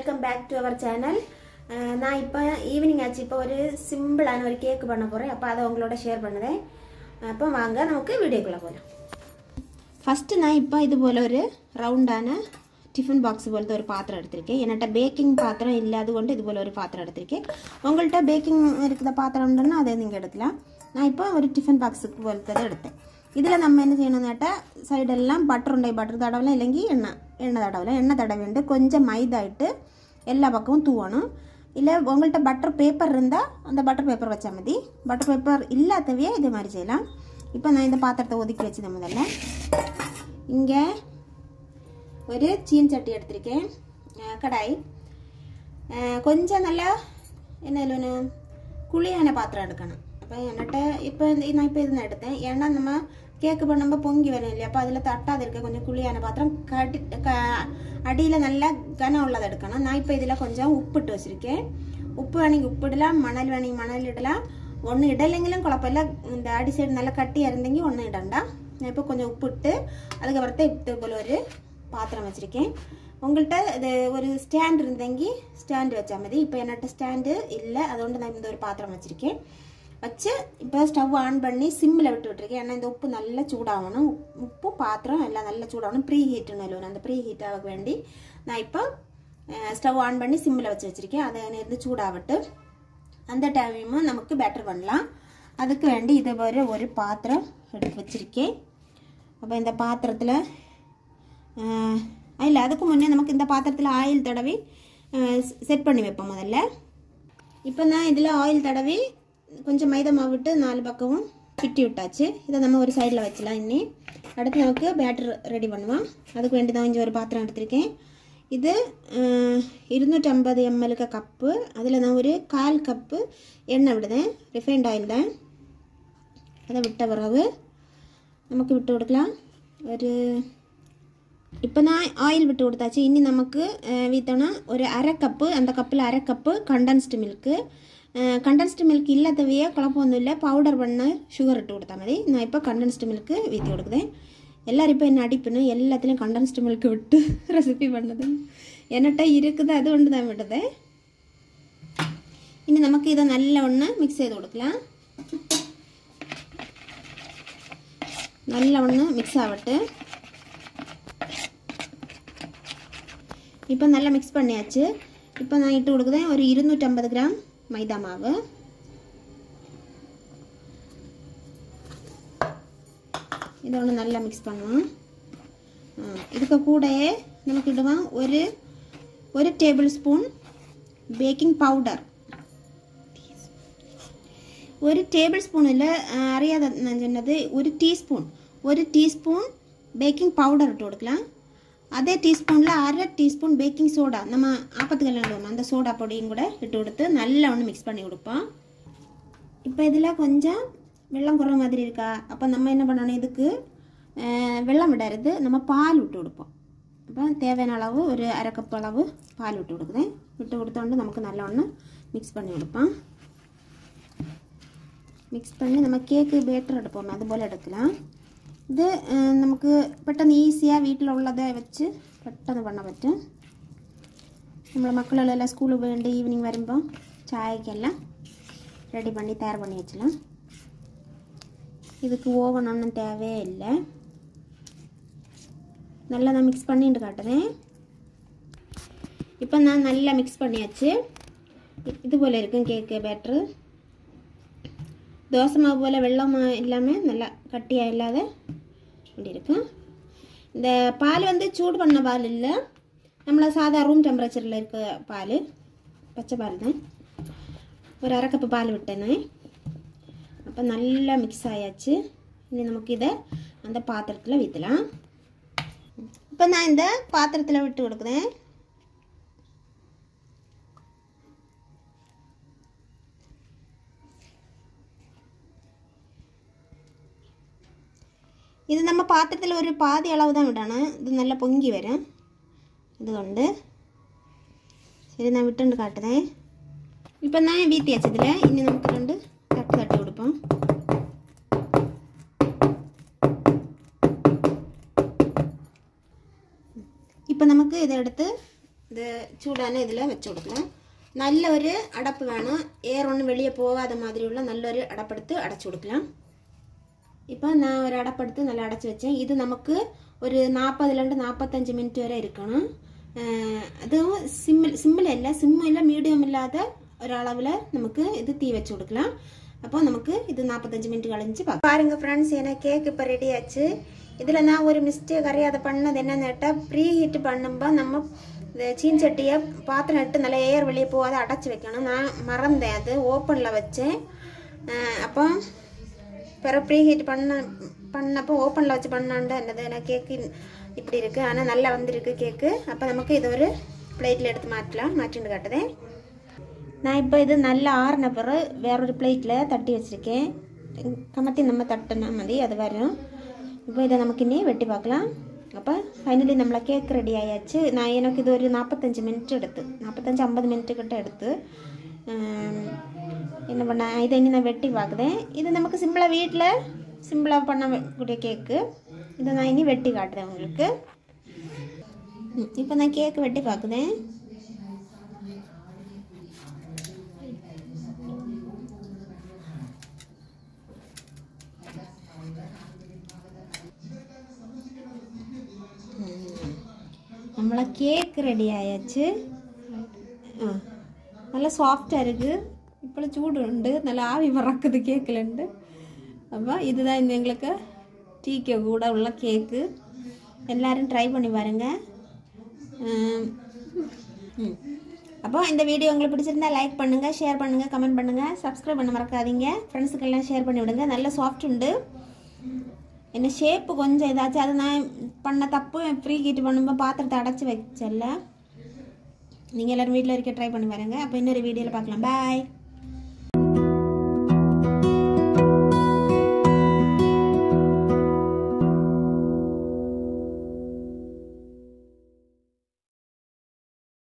Welcome back to our channel நான் இப்போ evening ஆச்சு இப்போ ஒரு சிம்பிளான ஒரு கேக் பண்ண போகிறேன் அப்போ அதை உங்களோட ஷேர் பண்ணுறேன் அப்போ வாங்க நமக்கு வீடியோக்குள்ளே போகலாம் ஃபஸ்ட்டு நான் இப்போ இது போல் ஒரு ரவுண்டான டிஃபன் பாக்ஸ் போலത്തെ ஒரு பாத்திரம் எடுத்திருக்கேன் என்னட்ட பேக்கிங் பாத்திரம் இல்லாத கொண்டு இது போல் ஒரு பாத்திரம் எடுத்திருக்கேன் உங்கள்கிட்ட பேக்கிங் இருக்கிற பாத்திரம் உண்டுன்னா அதை நீங்கள் எடுக்கலாம் நான் இப்போ ஒரு டிஃபன் பாக்ஸுக்கு போலத்ததை எடுத்தேன் இதில் நம்ம என்ன செய்யணும்னாட்டா சைடெல்லாம் பட்டர் உண்டை பட்டர் தடவலாம் இல்லைங்கி எண்ணெய் எண்ணெய் தடவலாம் எண்ணெய் தடவிண்டு கொஞ்சம் மைதா இட்டு எல்லா பக்கமும் தூவணும் இல்லை உங்கள்கிட்ட பட்டர் பேப்பர் இருந்தால் அந்த பட்டர் பேப்பர் வச்சா மதி பட்டர் பேப்பர் இல்லாதவையே இதே மாதிரி செய்யலாம் இப்போ நான் இந்த பாத்திரத்தை ஒதுக்கி வச்சுதான் முதல்ல இங்கே ஒரு சீன் சட்டி எடுத்திருக்கேன் அஹ் கடாய் அஹ் கொஞ்சம் நல்லா என்ன ஒன்று குழியான பாத்திரம் எடுக்கணும் அப்போ என்கிட்ட இப்போ நான் இப்போ இதுன்னு எடுத்தேன் ஏன்னா நம்ம கேக்கு பண்ணும்போது பொங்கி வரும் இல்லையா அப்போ அதில் தட்டாது இருக்க கொஞ்சம் குழியான பாத்திரம் கட்டி க அடியில் நல்லா கனம் உள்ளதை எடுக்கணும் நான் இப்போ இதில் கொஞ்சம் உப்பிட்டு வச்சுருக்கேன் உப்பு வேணிங்க உப்பு இடலாம் மணல் வேணிங்க மணல் இடலாம் ஒன்று இடலைங்களும் குழப்பமில்ல இந்த அடி சைடு நல்லா கட்டியாக இருந்தீங்க ஒன்றும் இடண்டா நான் இப்போ கொஞ்சம் உப்பிட்டு அதுக்கப்புறத்தை இது போல் ஒரு பாத்திரம் வச்சுருக்கேன் உங்கள்கிட்ட இது ஒரு ஸ்டாண்ட் இருந்தெங்கி ஸ்டாண்டு வச்சா மாதிரி இப்போ என்னட்ட ஸ்டாண்டு இல்லை அதுകൊണ്ട് நான் இந்த ஒரு பாத்திரம் வச்சுருக்கேன் வச்சு இப்போ ஸ்டவ் ஆன் பண்ணி சிம்மில் விட்டு விட்டுருக்கேன் ஏன்னா இந்த உப்பு நல்லா சூடாகணும் உப்பு பாத்திரம் எல்லாம் நல்லா சூடாகணும் ப்ரீ ஹீட்டுன்னு இல்லைன்னு அந்த ப்ரீ ஹீட்டாக வேண்டி நான் இப்போ ஸ்டவ் ஆன் பண்ணி சிம்மில் வச்சு வச்சுருக்கேன் அதை இருந்து சூடாகட்டு அந்த டைமும் நமக்கு பேட்டர் பண்ணலாம் அதுக்கு வேண்டி இதை வர ஒரு பாத்திரம் எடுத்து வச்சுருக்கேன் அப்போ இந்த பாத்திரத்தில் இல்லை அதுக்கு முன்னே நமக்கு இந்த பாத்திரத்தில் ஆயில் தடவி செட் பண்ணி வைப்போம் முதல்ல இப்போ நான் இதில் ஆயில் தடவி கொஞ்சம் மைதா மாவு விட்டு நாலு பக்கமும் சுட்டி விட்டாச்சு இதை நம்ம ஒரு சைடில் வச்சலாம் இன்னி அடுத்து நமக்கு பேட்டர் ரெடி பண்ணுவோம் அதுக்கு வேண்டி தான் கொஞ்சம் ஒரு பாத்திரம் எடுத்திருக்கேன் இது இருநூற்றம்பது எம்எல்க்கு கப்பு அதில் நான் ஒரு கால் கப்பு எண்ணெய் விடுதேன் ரிஃபைண்ட் ஆயில் தான் அதை விட்ட பிறகு நமக்கு விட்டு கொடுக்கலாம் ஒரு இப்போ நான் ஆயில் விட்டு கொடுத்தாச்சு இனி நமக்கு வீத்தோன்னா ஒரு அரை கப்பு அந்த கப்பில் அரை cup condensed milk condensed milk இல்லாதவையே குழப்பம் ஒன்றும் இல்லை பவுடர் பண்ண சுகர் இட்டு கொடுத்த மாதிரி நான் இப்போ கண்டன்ஸ்டு மில்க்கு வீற்றி கொடுக்குறேன் எல்லோரும் இப்போ என்ன அடிப்புன்னு எல்லாத்துலேயும் கண்டன்ஸ்டு மில்க் விட்டு ரெசிபி பண்ணது என்னட்ட இருக்குது அது ஒன்று தான் விடுது இனி நமக்கு இதை நல்ல ஒன்று மிக்ஸ் செய்து கொடுக்கலாம் நல்ல ஒன்று மிக்ஸ் ஆகட்டு இப்போ நல்லா மிக்ஸ் பண்ணியாச்சு இப்போ நான் இட்டு கொடுக்குறேன் ஒரு இருநூற்றம்பது கிராம் மைதா மாவு இதை ஒன்று நல்லா மிக்ஸ் பண்ணுவோம் இதுக்கு கூடயே நமக்கு இடுவோம் ஒரு ஒரு டேபிள் ஸ்பூன் பேக்கிங் பவுடர் ஒரு டேபிள் ஸ்பூன் இல்லை அறியாத நான் சொன்னது ஒரு டீஸ்பூன் ஒரு டீஸ்பூன் பேக்கிங் பவுடர் இட்டு கொடுக்கலாம் அதே டீஸ்பூனில் அரை டீஸ்பூன் பேக்கிங் சோடா நம்ம ஆப்பத்துக்கல்ல அந்த சோடா பொடியும் கூட இட்டு கொடுத்து நல்லா ஒன்று மிக்ஸ் பண்ணி கொடுப்போம் இப்போ இதில் கொஞ்சம் வெள்ளம் குறை மாதிரி இருக்கா அப்போ நம்ம என்ன பண்ணணும் இதுக்கு வெள்ளம் விடறது நம்ம பால் விட்டு கொடுப்போம் அப்போ தேவையான அளவு ஒரு அரை கப் அளவு பால் விட்டு கொடுக்குறேன் விட்டு கொடுத்தோண்டு நமக்கு நல்ல ஒன்று மிக்ஸ் பண்ணி கொடுப்போம் மிக்ஸ் பண்ணி நம்ம கேக்கு பேட்டர் எடுப்போம் அதுபோல் எடுக்கலாம் ഇത് നമുക്ക് പെട്ടെന്ന് ഈസിயாக വീട്ടിലുള്ളതെ വെച്ച് പെട്ടെന്ന് പണ പറ്റും നമ്മളെ മക്കളെല്ലാം സ്കൂളിൽ പോയിട്ട് ഈവനിങ് വരുമ്പോൾ ചായക്കെല്ലാം ரெடி பண்ணி தயார் பண்ணி வச்சலாம் இதுக்கு ஓவன் ஒன்றும் தேவையே இல்லை நல்லா நான் மிக்ஸ் பண்ணிட்டு காட்டுறேன் இப்போ நான் நல்லா மிக்ஸ் பண்ணியாச்சு இது போல் இருக்கும் கேக்கு பேட்ரு தோசை மாவு போல் வெள்ளம் இல்லாமல் நல்லா கட்டியாக இல்லாத இப்படி இருக்கும் இந்த பால் வந்து சூடு பண்ண பால் இல்லை நம்மளை சாதா ரூம் டெம்பரேச்சரில் இருக்க பால் பச்சை பால் தான் ஒரு அரை கப்பு பால் விட்டேனே அப்போ நல்லா மிக்ஸ் ஆயாச்சு இனி நமக்கு இதை அந்த பாத்திரத்தில் ஊற்றலாம் இப்போ நான் இந்த பாத்திரத்தில் விட்டு கொடுக்குறேன் ഇത് നമ്മൾ പാത്രത്തിൽ ഒരു പാതി അളവ് தான் വിടണം ഇത് നല്ല പൊങ്ങി വരും ഇതുകൊണ്ട് ശരി ഞാൻ വിട്ടുണ്ട് കാട്ടുന്നേ ഇപ്പം ഞാൻ വീത്തി വെച്ചതിൽ ഇനി നമുക്ക് രണ്ട് തട്ട് തട്ടി കൊടുപ്പം ഇപ്പം നമുക്ക് ഇതെടുത്ത് ഇത് ചൂടാன இதில் வச்சு கொடுக்கலாம் நல்ல ஒரு அடப்பு வேணும் ஏர் ஒன்றும் வெளியே போகாத மாதிரி உள்ள நல்ல ஒரு அடப்படுத்து அடைச்சி கொடுக்கலாம் இப்போ நான் ஒரு அடப்படுத்து நல்லா அடைச்சி வச்சேன் இது நமக்கு ஒரு நாற்பதுலேருந்து நாற்பத்தஞ்சு மினிட் வரை இருக்கணும் அஹ் அதுவும் சிம்மில் சிம்மில் இல்லை சிம்மு இல்லை மீடியம் இல்லாத ஒரு அளவில் நமக்கு இது தீ வச்சு கொடுக்கலாம் அப்போ நமக்கு இது நாற்பத்தஞ்சு மினிட் கழிஞ்சு பார்க்கலாம் பாருங்க ஃப்ரெண்ட்ஸ் எனக்கு கேக் இப்போ ரெடி ஆச்சு இதில் நான் ஒரு மிஸ்டேக் அறியாத பண்ணது என்னன்னு கேட்டால் ப்ரீ ஹீட் பண்ணும்போது நம்ம இந்த சீன் சட்டியை பாத்திரம் இட்டு நல்லா ஏர் வெளியே போகாத அடைச்சி வைக்கணும் நான் மறந்தேன் அது ஓப்பனில் வச்சேன் அஹ் அப்போ பிறகு ப்ரீ ஹீட் பண்ண பண்ணப்போ ஓப்பனில் வச்சு பண்ணாண்டு என்னது எனக்கு கேக்கு இப்படி இருக்குது ஆனால் நல்லா வந்திருக்கு கேக்கு அப்போ நமக்கு இது ஒரு பிளேட்டில் எடுத்து மாற்றலாம் மாற்றிட்டு காட்டுதேன் நான் இப்போ இது நல்லா ஆறின பிறகு வேறொரு பிளேட்டில் தட்டி வச்சுருக்கேன் கமத்தி நம்ம தட்டின மாதிரி அது வரும் இப்போ இதை நமக்கு இனி வெட்டி பார்க்கலாம் அப்போ ஃபைனலி நம்மளை கேக் ரெடி ஆயாச்சு நான் எனக்கு இது ஒரு நாற்பத்தஞ்சு மினிட் எடுத்து நாற்பத்தஞ்சு ஐம்பது மினிட்டு கிட்ட எடுத்து ஆம், என்ன பண்ண இதை இனி நான் வெட்டி பார்க்குறேன் இது நமக்கு சிம்பிளாக வீட்டில் சிம்பிளாக பண்ணக்கூடிய கேக்கு இதை நான் இனி வெட்டி காட்டுறேன் உங்களுக்கு ம், இப்போ நான் கேக்கு வெட்டி பார்க்குறேன் നമ്മളെ കേക്ക് റെഡി ആയച്ച് ആ നല്ല സോഫ്റ്റാக இருக்குது இப்போ ചൂടുണ്ട് നല്ല ആവി പറക്കുது കേക്കിലുണ്ട് അപ്പോൾ இதுதான் இந்த எங்களுக்கு டீக்கு கூட உள்ள கேக்கு எல்லாரும் ட்ரை பண்ணி பாருங்க ம். ம். அப்போ இந்த வீடியோ உங்களுக்கு பிடிச்சிருந்தா லைக் பண்ணுங்கள் ஷேர் பண்ணுங்கள் கமெண்ட் பண்ணுங்கள் சப்ஸ்கிரைப் பண்ண மறக்காதீங்க ஃப்ரெண்ட்ஸுக்கெல்லாம் ஷேர் பண்ணி விடுங்க நல்ல சாஃப்ட் உண்டு என்ன ஷேப்பு கொஞ்சம் ஏதாச்சும் அது நான் பண்ண தப்பு ஃப்ரீ ஹீட் பண்ணும்போது பாத்திரத்தை அடைச்சி வச்சல நீங்கள் எல்லோரும் வீட்டில் இருக்க ட்ரை பண்ணி பாருங்க அப்போ இன்னொரு வீடியோவில் பார்க்கலாம் பாய்